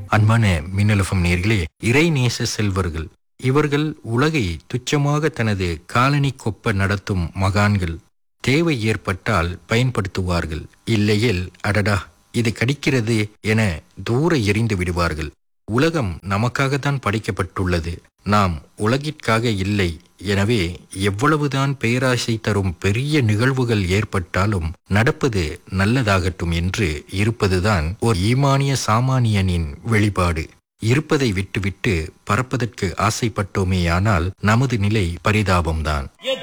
அன்பான மின்னலஃபம் நேர்களே இறைநேச செல்வர்கள் இவர்கள் உலகை துச்சமாக தனது காலனி கொப்ப நடத்தும் மகான்கள் தேவை ஏற்பட்டால் பயன்படுத்துவார்கள் இல்லையேல் அடடா இது கடிக்கிறது என தூர எறிந்து விடுவார்கள் உலகம் நமக்காகத்தான் படைக்கப்பட்டுள்ளது நாம் உலகிற்காக இல்லை எனவே எவ்வளவுதான் பேராசை தரும் பெரிய நிகழ்வுகள் ஏற்பட்டாலும் நடப்பது நல்லதாகட்டும் என்று இருப்பதுதான் ஒரு ஈமானிய சாமானியனின் வெளிப்பாடு இருப்பதை விட்டுவிட்டு பறப்பதற்கு ஆசைப்பட்டோமேயானால் நமது நிலை பரிதாபம்தான்